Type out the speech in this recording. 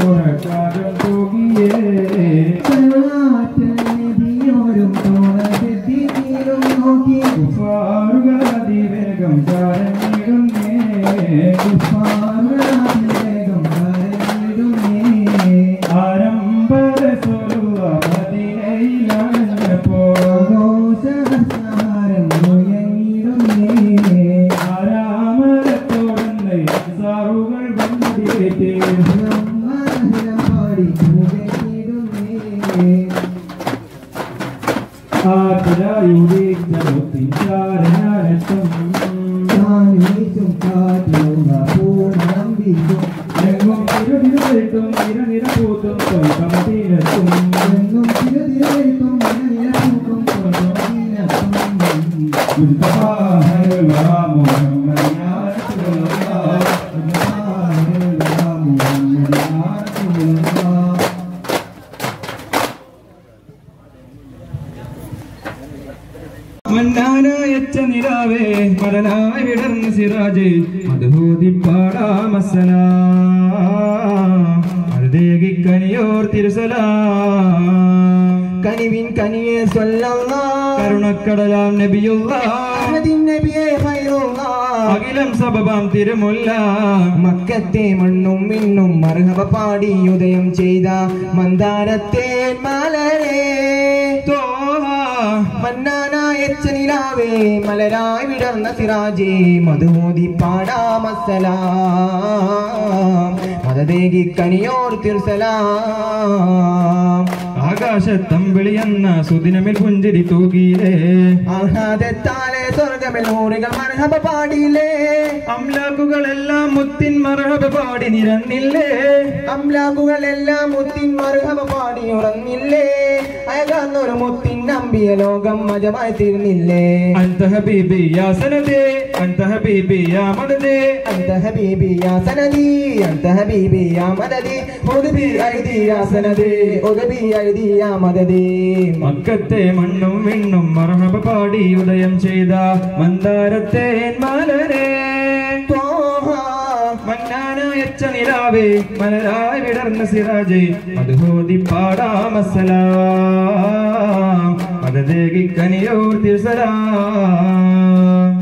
തോറക്കാരം തൂകിയേ കുഫാറുകളതിവേഗം ചാരഞ്ഞിടുന്നേ ആരംഭര സ്വരുവ മദീനയിലണഞ്ഞപ്പോ ആരാമരത്തോടന്ന് സാറുകൾ വന്നിടേറ്റേ ആതിരായുടെ ചലോത്തിൻ ചാരനാരത്തും എങ്ങും തിരുതിരുത്തും നിരനിര പൂത്തും തൊൽക്കമതീരത്തും മന്നാനായച്ച നിലാവേ മലനായി വിടർന്ന സിറാജ് മധുഹൂതി പാടാമസലാ മരുതേകി കനിയോർ തിരുസലാ കനിവിൻ കനിയെ സ്വല്ലല്ലാ കരുണക്കടലാം നബിയുള്ള അഹദിൻ നബിയെ ഖൈറുല്ലാ അഖിലം സബബാം തിരുമുല്ല മക്കത്തെ മണ്ണും മിണ്ണും മർഹബ പാടി ഉദയം ചെയ്ത മന്ദാരത്തെ മലരേ തോഹ മന്നാനായച്ച നിലാവേ മലരായി വിടർന്ന സിറാജേ മധുമോദി പാടാമസലാം മതദേകി കനിയോർ തിർസലാം ആകാശത്തമ്പിളിയെന്ന സുദിനമിൽ പുഞ്ചിരി തൂകിയിലേ ആഹ്ലാദത്താലെ സ്വർഗമിൽ നൂറുകൾ മർഹബ പാടിയില്ലേ അംലാക്കുകളെല്ലാം മുത്തിൻ മറഹബ പാടി നിരന്നില്ലേ അംലാക്കുകളെല്ലാം മുത്തിൻ മർഹബ പാടി ഉറങ്ങില്ലേ അയകാന്നൊരു മുത്തിൻ നമ്പിയ ലോകം മജമായി തീർന്നില്ലേ അന്ത ഹബീബി യാ സനദേ അന്ത ഹബീബി യാ മദദേ أنت حبيبي يا سندي أنت حبيبي يا مددي خذ بأيدي يا سندي خذ بأيدي يا مددي മക്കത്തെ മണ്ണും വിണ്ണും മറഹബ പാടി ഉദയം ചെയ്ത മന്ദാരത്തെ മലരേ طه മന്നാനായച്ച നിലാവേ മലരായി വിടർന്ന സിറാജ് മധുഹോതി പാടാമസലാം മദദേകി കനിയോർ തിരുസലാം